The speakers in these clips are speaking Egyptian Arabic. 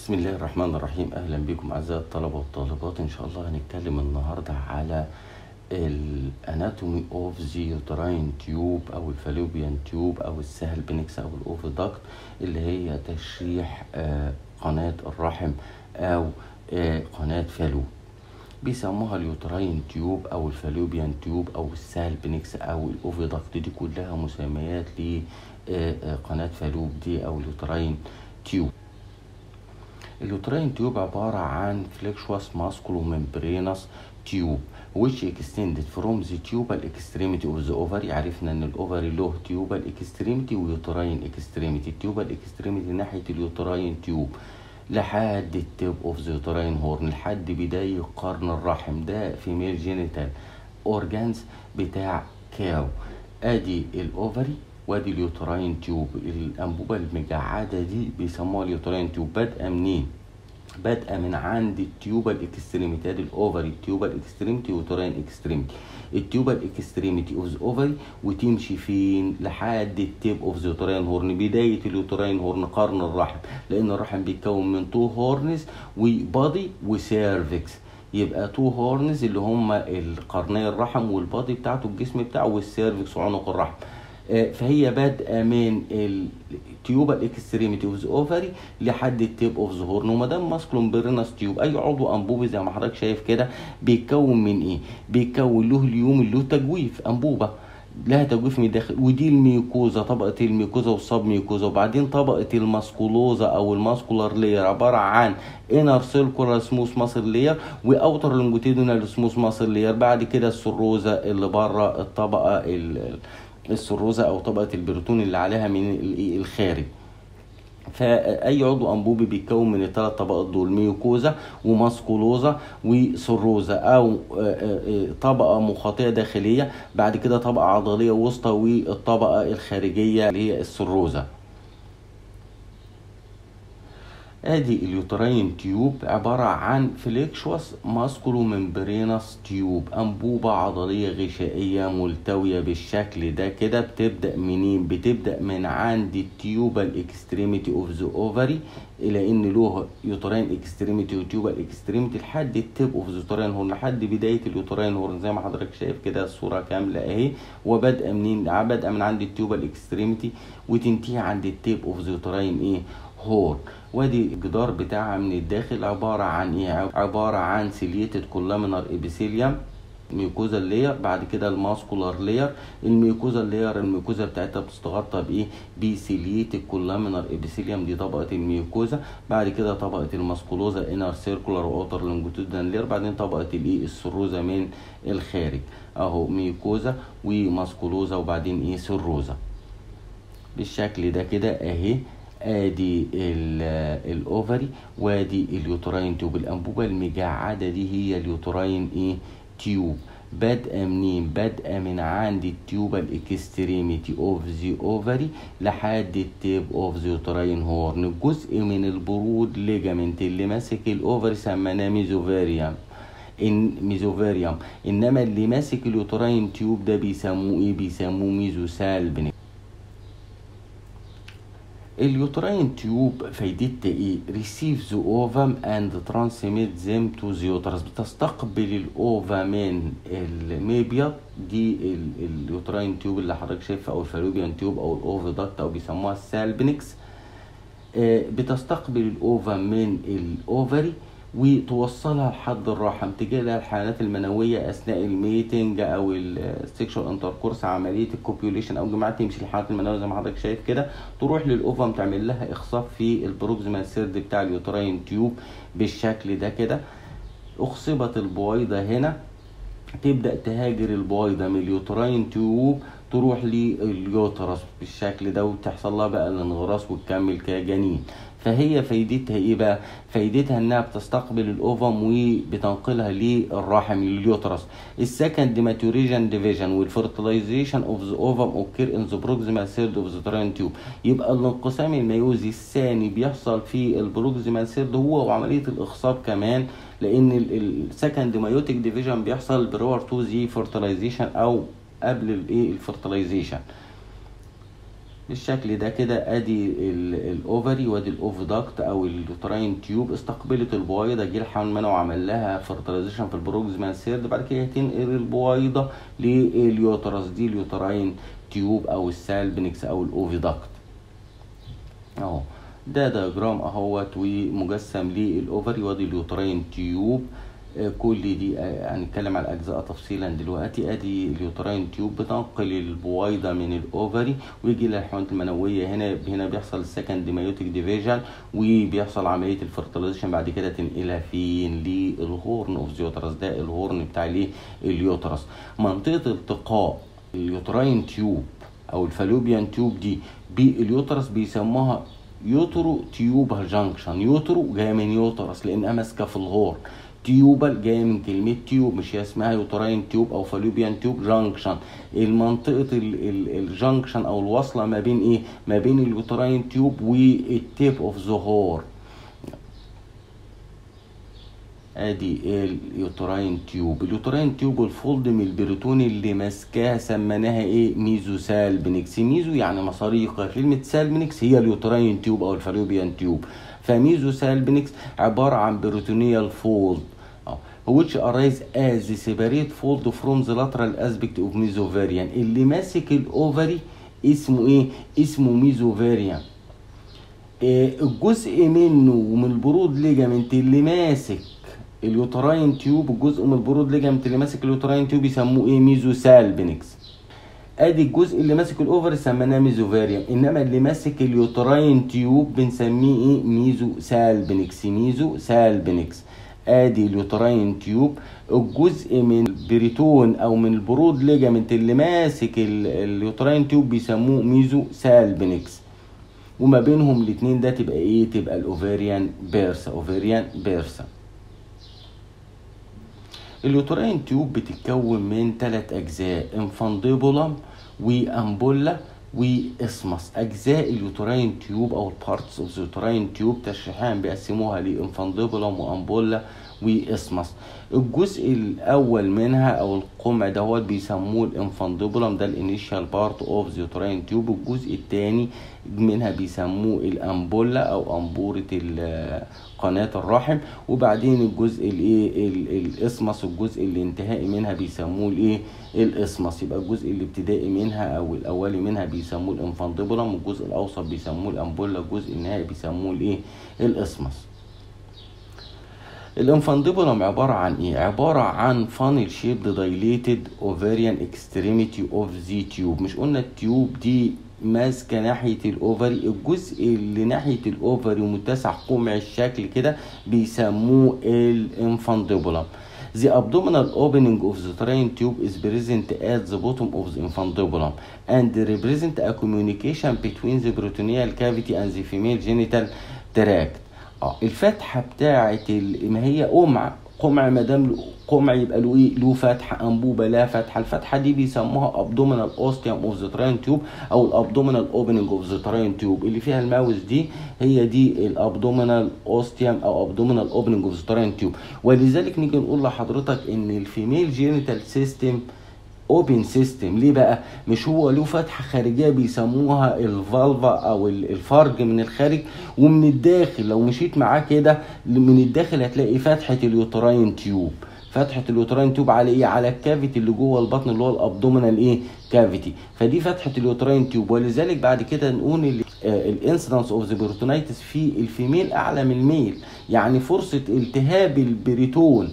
بسم الله الرحمن الرحيم اهلا بكم اعزائي الطلبه والطالبات ان شاء الله هنتكلم النهارده على الاناتومي اوف ذا يوتراين تيوب او الفالوبيان تيوب او السهل بنكس او الاوفيداكت اللي هي تشريح آه، قناه الرحم او آه، قناه فالوب بيسموها اليوتراين تيوب او الفالوبيان تيوب او السهل بنكس او الاوفيداكت دي كلها مسميات لقناه فالوب دي او اليوتراين تيوب اليوتراين تيوب عبارة عن flexuous musculomembranous tube which extended from the tubal extremity of the ovary عرفنا ان الاوفري له tubal extremity ويوتراين extremity التيوبال extremity ناحية اليوتراين تيوب لحد التيب اوف ذا يوتراين هورن لحد بداية قرن الرحم ده فيميل جينيتال اورجانز بتاع كاو ادي الاوفري وادي اليوتراين تيوب الانبوبه المجعده دي بيسموها اليوتراين تيوب بادئه منين بادئه من عند التيوبال اكستريميتي ادي الاوفري التيوبال اكستريميتي ويوتراين اكستريميتي التيوبال اكستريميتي اوف ذا اوفري وتمشي فين لحد التيب اوف ذا يوتراين هورن بدايه اليوتراين هورن قرن الرحم لان الرحم بيتكون من تو هورنز وبادي وسيرفكس يبقى تو هورنز اللي هم القرني الرحم والبادي بتاعته الجسم بتاعه والسيرفكس وعنق الرحم فهي بادئه من التيوبال اكستريميتي اوف ذا اوفري لحد التيب اوف ذا هورن وما دام ماسكلون بيرنس تيوب اي عضو انبوبي زي ما حضرتك شايف كده بيتكون من ايه؟ بيتكون له اليوم اللي له تجويف انبوبه لها تجويف من الداخل ودي الميوكوزا طبقه الميوكوزا والصاب ميوكوزا وبعدين طبقه الماسكولوزا او الماسكولار لير عباره عن انر سيركولار سموث ماسل لير واوتر لونجيتودينال سموث ماسل لير بعد كده السروزا اللي بره الطبقه السروزة او طبقة البروتون اللي عليها من الخارج فاي عضو انبوبي بيتكون من الثلاث طبقات دول ميوكوزا وماسكولوزا وسروزا او طبقه مخاطيه داخليه بعد كده طبقه عضليه وسطى والطبقه الخارجيه اللي هي السروزا ادي اليوتراين تيوب عبارة عن فليكشوس ماسكولو ممبرينس تيوب انبوبة عضلية غشائية ملتوية بالشكل ده كده بتبدأ منين بتبدأ من عند التيوبال اكستريميتي اوف ذا اوفري الى ان له يوتراين اكستريميتي وتيوبال اكستريميتي لحد التيب اوف ذا يوتراين هورن لحد بداية اليوتراين هورن زي ما حضرتك شايف كده الصورة كاملة اهي وبادئة منين بادئة من عند التيوبال اكستريميتي وتنتهي عند التيب اوف ذا يوتراين ايه هورن وادي الجدار بتاعها من الداخل عبارة عن ايه عبارة عن سيليتد كولامينار ابيثيليوم ميوكوزا لير بعد كده الماسكولار لير الميوكوزا لير الميوكوزا بتاعتها بتتغطى بايه بسيليتد كولامينار ابيثيليوم دي طبقه الميوكوزا بعد كده طبقه الماسكولوزا انر سيركولار واوتر لونجيتودينال لير بعدين طبقه الايه السروزا من الخارج اهو ميوكوزا وماسكولوزا وبعدين ايه سروزا بالشكل ده كده اهي ادي الاوفري وادي اليوتراين تيوب الانبوبه المجعده دي هي اليوتراين ايه تيوب بادئه منين بادئه من عند التيوبال اكستريميتي اوف ذا اوفري لحد التيب اوف ذا يوتراين هورن جزء من البرود ليجامنت اللي ماسك الاوفري سميناه ميزوفاريوم ان ميزوفاريوم انما اللي ماسك اليوتراين تيوب ده بيسموه ايه بيسموه ميزوسالبن اليوتراين تيوب فايدتها ايه ريسيف ذا اوفم اند ترانسميت ذيم تو ذا يوترس بتستقبل الاوفا من الميبيض دي اليوتراين تيوب اللي حضرتك شايفها او الفالوبيان تيوب او الاوفيدكت او بيسموها السالبنكس بتستقبل الاوفا من الاوفري وتوصلها لحد الرحم تجي لها الحيوانات المنويه اثناء الميتنج او السكشوال انتركورس عمليه الكوبيوليشن او جماعه تمشي الحيوانات المنويه زي ما حضرتك شايف كده تروح للاوفم تعمل لها اخصاب في البروكسيمال سيرد بتاع اليوتراين تيوب بالشكل ده كده اخصبت البويضه هنا تبدا تهاجر البويضه من اليوتراين تيوب تروح لليوترس بالشكل ده وتحصل لها بقى الانغراس وتكمل كجنين فهي فايدتها ايه بقى فايدتها انها بتستقبل الاوفم وبتنقلها للرحم لليوترس السكند ماتوريشن ديفيجن والفرتلايزيشن اوف ذا اوفم اوكير ان ذا بروكسيمال سيرد اوف ذا تراين تيوب يبقى الانقسام الميوزي الثاني بيحصل في البروكسيمال سيرد هو وعمليه الاخصاب كمان لان السكند مايوتيك ديفيجن بيحصل برور تو ذا فرتلايزيشن او قبل الايه الفرتلايزيشن بالشكل ده كده ادي ال- الاوفري وادي الاوفيداكت او اليوتراين تيوب استقبلت البويضه جه الحمل منها وعمل لها فيرتلايزيشن في البروكسيمال سيرد بعد كده تنقل البويضه لليوترس دي اليوتراين تيوب او السالبنكس او الاوفيداكت اهو ده دياجرام اهوت ومجسم للاوفري وادي اليوتراين تيوب آه، كل دي آه، هنتكلم على الاجزاء تفصيلا دلوقتي ادي اليوتراين تيوب بتنقل البويضه من الاوفري ويجي لها الحيوانات المنويه هنا هنا بيحصل السكند مايوتيك ديفيجن وبيحصل عمليه الفرتلايزيشن بعد كده تنقلها فين للهورن اوف اليوترس ده الهورن بتاع الايه اليوترس منطقه التقاء اليوتراين تيوب او الفالوبيان تيوب دي باليوترس بيسموها يوترو تيوبال جانكشن يوترو جايه من يوترس لانها ماسكه في الهور تيوبال جايه من كلمه تيوب مش هي اسمها يوتراين تيوب او فالوبيان تيوب جانكشن المنطقه ال- ال- الجانكشن او الوصله ما بين ايه ما بين اليوتراين تيوب والتيب اوف ذا هور ادي اليوتراين تيوب اليوتراين تيوب الفولد من البريتون اللي ماسكاها سميناها ايه ميزو سالبنكس ميزو يعني مصاريقه كلمه سالبنكس هي اليوتراين تيوب او الفالوبيان تيوب فميزو سالبنكس عباره عن بريتونيال فولد which arise as a separate fold from the lateral aspect of mesovarian اللي ماسك الاوفري اسمه ايه اسمه ميزوفاريان آه، الجزء منه ومن البرود ليجامنت اللي ماسك اليوتراين تيوب الجزء من البرود ليجامنت اللي ماسك اليوتراين تيوب يسموه ايه ميزو سالبنكس ادي الجزء اللي ماسك الاوفر سميناه ميزوفاريوم انما اللي ماسك اليوتراين تيوب بنسميه ايه ميزو سالبنكس ميزو سالبنكس ادي اليوتراين تيوب الجزء من البريتون او من البرود ليجامنت اللي ماسك ال- اليوتراين تيوب بيسموه ميزو سالبنكس وما بينهم الاتنين ده تبقى ايه تبقى الاوفيريان بيرسا اوفيريان بيرسا اليوتراين تيوب بتتكون من ثلاث اجزاء انفانديبولم وامبولا واسمس اجزاء اليوتراين تيوب او البارتس اوف اليوتراين تيوب تشريحيا بيقسموها لانفانديبولم وامبولا واسمس الجزء الاول منها او القمع دوت بيسموه الانفانديبولم ده الانيشال بارت اوف ذا يوتراين تيوب الجزء الثاني منها بيسموه الامبولا او انبوره ال- قناه الرحم وبعدين الجزء الايه ال- الاسمس الجزء الانتهائي منها بيسموه الايه الاسمس يبقى الجزء الابتدائي منها او الاولي منها بيسموه الانفانديبولم والجزء الاوسط بيسموه الامبولا الجزء النهائي بيسموه الايه الاسمس الانفانديبولم عبارة عن ايه؟ عبارة عن funnel shaped dilated ovarian extremity of the tube مش قلنا التيوب دي ماسكة ناحية الأوفري الجزء اللي ناحية الأوفري ومتسع قمع الشكل كده بيسموه الانفانديبولم The abdominal opening of the uterine tube is present at the bottom of the infundibulum and represent a communication between the peritoneal cavity and the female genital tract. اه الفتحه بتاعه ال- ما هي قمع قمع ما دام قمع يبقى له ايه له فتحه انبوبه لها فتحه الفتحه دي بيسموها ابدومينال اوستيوم اوف ذا تراين تيوب او الابدومينال اوبننج اوف ذا تراين تيوب اللي فيها الماوس دي هي دي الابدومينال اوستيوم او ابدومينال اوبننج اوف ذا تراين تيوب ولذلك نيجي نقول لحضرتك ان الفيميل جينيتال سيستم اوبن سيستم ليه بقى مش هو له فتحه خارجيه بيسموها الفالفا او ال- الفرج من الخارج ومن الداخل لو مشيت معاه كده من الداخل هتلاقي فتحه اليوتراين تيوب فتحه اليوتراين تيوب على ايه على الكافيتي اللي جوه البطن اللي هو الابدومينال ايه كافيتي فدي فتحه اليوتراين تيوب ولذلك بعد كده نقول الانسيدنس اوف ذا بيرتونايتس في الفيميل اعلى من الميل يعني فرصه التهاب البريتون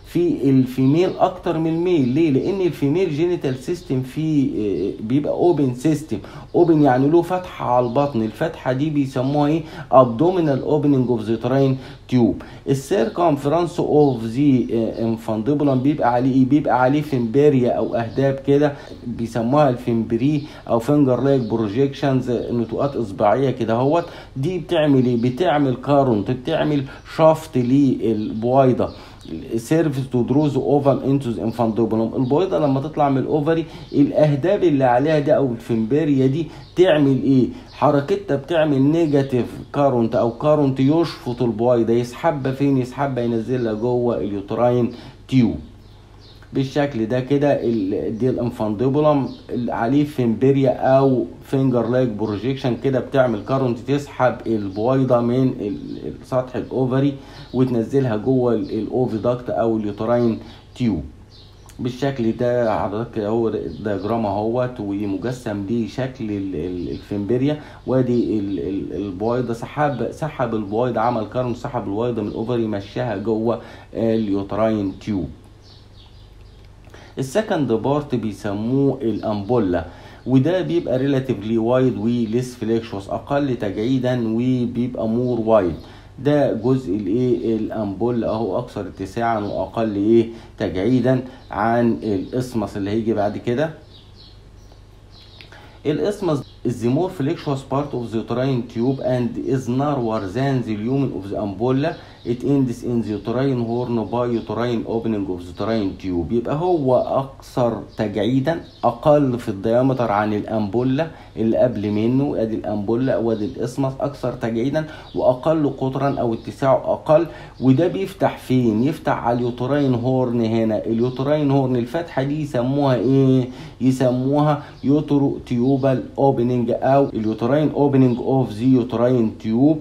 في الفيميل اكتر من الميل ليه لان الفيميل جينيتال سيستم فيه آه، بيبقى اوبن سيستم اوبن يعني له فتحه على البطن الفتحه دي بيسموها ايه abdominal opening of the uterine tube السيركمفرنس اوف ذا انفانديبولم بيبقى عليه ايه بيبقى عليه فيمبريا او اهداب كده بيسموها الفيمبري او فينجر لايك بروجيكشنز نتوءات اصبعيه كده اهوت دي بتعمل ايه بتعمل كارونت بتعمل شافت للبويضه سيرفيس تو دروز اوفم انتو انفاندوبولوم البويضه لما تطلع من الاوفري الاهداب اللي عليها دي او الفيمبريا دي تعمل ايه حركتها بتعمل نيجاتيف كارونت او كارونت يشفط البويضه يسحبها فين يسحبها ينزلها جوه اليوتراين تيوب بالشكل ده كده ال- دي الانفانديبولم اللي عليه فيمبريا او فينجر لايك بروجيكشن كده بتعمل كارنت تسحب البويضه من ال- ال- سطح الاوفري وتنزلها جوه ال- الاوفيداكت او اليوتراين تيوب بالشكل ده حضرتك هو الدياجرام اهوت ومجسم ليه شكل ال- ال- الفيمبريا وادي ال- ال- البويضه سحب سحب البويضه عمل كارن سحب البويضه من الاوفري مشاها جوه اليوتراين تيوب السكند بارت بيسموه الامبولا وده بيبقى ريلاتيفلي وايد وليس فليكشوس اقل تجعيدا وبيبقى مور وايد ده جزء الايه الامبول اهو اكثر اتساعا واقل ايه تجعيدا عن الاسمس اللي هيجي بعد كده الاسمس is the more flexuous part of the uterine tube and is narrower than the lumen of the ampulla it ends in the uterine horn by uterine opening of the uterine tube يبقى هو اكثر تجعيدا اقل في الديامتر عن الامبولا اللي قبل منه ادي الامبولا وادي الاسمس اكثر تجعيدا واقل قطرا او اتساعه اقل وده بيفتح فين يفتح على اليوتراين هورن هنا اليوتراين هورن الفتحه دي يسموها ايه يسموها يوترو تيوبال اوبننج او اليوتراين اوبننج اوف ذا يوتراين تيوب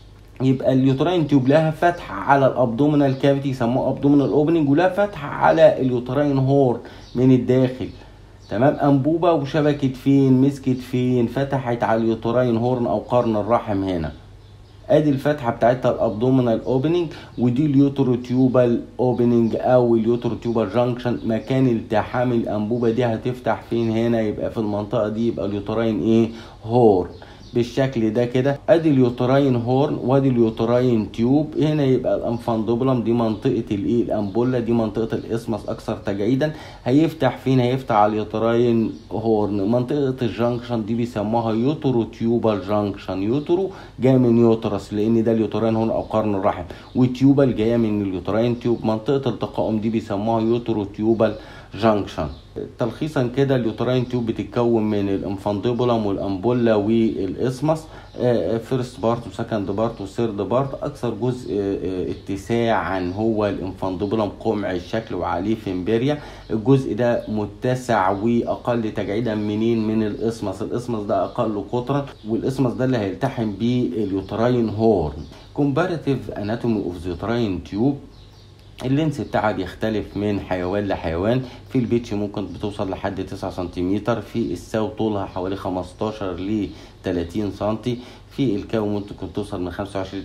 يبقى اليوتراين تيوب لها فتحة على الابدومينال كافيتي يسموه ابدومينال اوبننج ولها فتحة على اليوتراين هورن من الداخل تمام انبوبة وشبكت فين مسكت فين فتحت على اليوتراين هورن او قرن الرحم هنا ادي الفتحه بتاعتها الابدومينال اوبننج ودي اليوتروتيوبال اوبننج او اليوتروتيوبال جانكشن مكان التحام الانبوبه دي هتفتح فين هنا يبقى في المنطقه دي يبقى اليوتراين ايه هورن بالشكل ده كده ادي اليوتراين هورن وادي اليوتراين تيوب هنا يبقى الانفاندوبلم دي منطقه الايه الامبولا دي منطقه الاسمس اكثر تجاعيدا هيفتح فين هيفتح على اليوتراين هورن منطقه الجانكشن دي بيسموها يوترو تيوبال جانكشن يوترو جاي من يوترس لان ده اليوتراين هورن او قرن الرحم وتيوبال جايه من اليوتراين تيوب منطقه التقائم دي بيسموها يوترو تيوبال جانكشن تلخيصا كده اليوتراين تيوب بتتكون من الانفانديبولم والامبولا والاسمس فيرست بارت وسكند بارت وثيرد بارت اكثر جزء آه، اتساعا هو الانفانديبولم قمع الشكل وعليه فيمبريا الجزء ده متسع واقل تجعيدا منين من الاسمس الاسمس ده اقل قطرا والاسمس ده اللي هيلتحم بيه اليوتراين هورن comparative anatomy of the uterine tube اللينس بتاعها بيختلف من حيوان لحيوان في البيتش ممكن بتوصل لحد 9 سنتيمتر في الساو طولها حوالي 15 ل 30 سنتي في الكاو ممكن توصل من 25 ل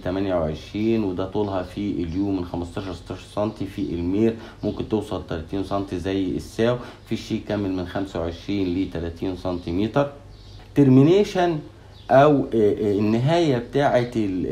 28 وده طولها في اليو من 15 ل 16 سنتي في المير ممكن توصل 30 سنتي زي الساو في الشي كامل من 25 ل 30 سنتيمتر ترمينيشن او النهايه بتاعه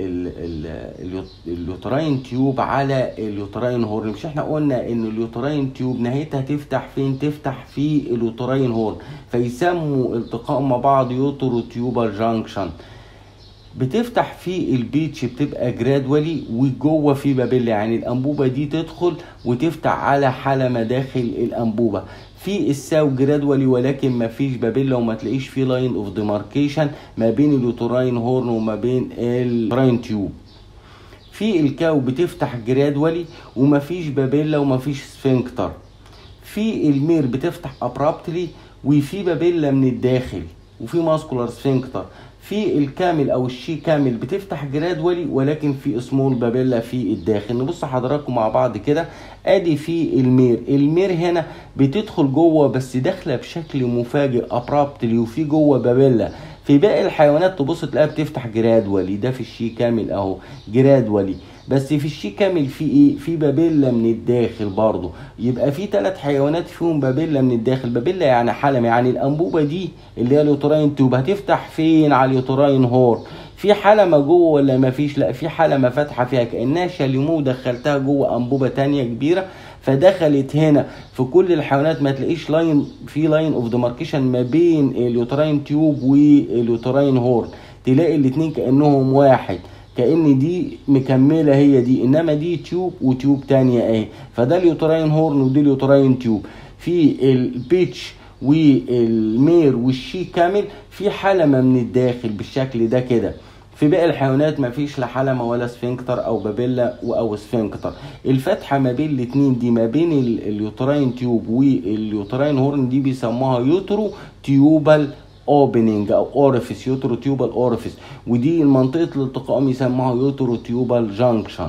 اليوتراين تيوب على اليوتراين هورن مش احنا قلنا ان اليوتراين تيوب نهايتها تفتح فين تفتح في اليوتراين هورن فيسموا التقاء مع بعض يوترو تيوبال جانكشن بتفتح في البيتش بتبقى جرادولي وجوه في بابيلا يعني الانبوبه دي تدخل وتفتح على حلمه داخل الانبوبه في الساو جرادولي ولكن ما فيش بابيلا وما تلاقيش في لاين اوف ديماركيشن ما بين اليوتراين هورن وما بين التراين تيوب في الكاو بتفتح جرادولي وما فيش بابيلا وما فيش سفنكتر في المير بتفتح ابرابتلي وفي بابيلا من الداخل وفي ماسكولار سفنكتر في الكامل او الشي كامل بتفتح جرادولي ولكن في سمول بابيلا في الداخل نبص حضراتكم مع بعض كده ادي في المير المير هنا بتدخل جوه بس داخله بشكل مفاجئ ابرابتلي وفي جوه بابيلا في باقي الحيوانات تبص تلاقيها بتفتح جرادولي ده في الشي كامل اهو جرادولي بس في الشي كامل في ايه في بابيلا من الداخل برضه يبقى في ثلاث حيوانات فيهم بابيلا من الداخل بابيلا يعني حلم يعني الانبوبه دي اللي هي اليوتراين تيوب هتفتح فين على اليوتراين هور في حلمة جوه ولا ما فيش لا في حلمة فاتحة فيها كأنها شاليمو ودخلتها جوه أنبوبة تانية كبيرة فدخلت هنا في كل الحيوانات ما تلاقيش لاين في لاين اوف ديماركيشن ما بين اليوتراين تيوب واليوتراين هورن تلاقي الاتنين كأنهم واحد كأن دي مكملة هي دي إنما دي تيوب وتيوب تانية أهي فده اليوتراين هورن ودي اليوتراين تيوب في البيتش والمير والشي كامل في حلمة من الداخل بالشكل ده كده في باقي الحيوانات مفيش لا حلمة ولا سفنكتر او بابيلا او سفنكتر الفتحة ما بين الاتنين دي ما بين ال- اليوتراين تيوب واليوتراين هورن دي بيسموها يوترو تيوبال اوبننج او اورفيس يوترو تيوبال اورفيس ودي منطقة الالتقاء يسموها يوترو تيوبال جانكشن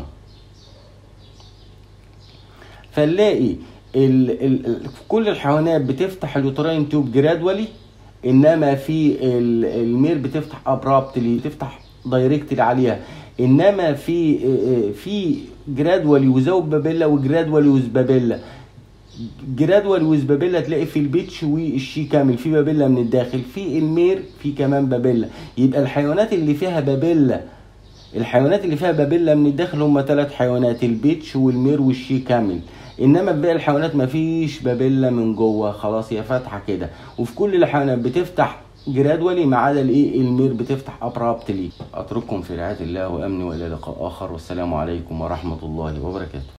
فنلاقي ال ال ال في كل الحيوانات بتفتح اليوتراين تيوب جرادولي انما في ال- المير بتفتح ابرابتلي بتفتح دايركتلي عليها انما في في جرادولي وزود بابيلا وجرادولي وز بابيلا جرادوال ويز بابيلا تلاقي في البيتش والشي كامل في بابيلا من الداخل في المير في كمان بابيلا يبقى الحيوانات اللي فيها بابيلا الحيوانات اللي فيها بابيلا من الداخل هم ثلاث حيوانات البيتش والمير والشي كامل انما في باقي الحيوانات مفيش بابيلا من جوه خلاص هي فاتحه كده وفي كل الحيوانات بتفتح جرادولي ما عدا الايه المير بتفتح ابرابتلي اترككم في رعايه الله وامني والى لقاء اخر والسلام عليكم ورحمه الله وبركاته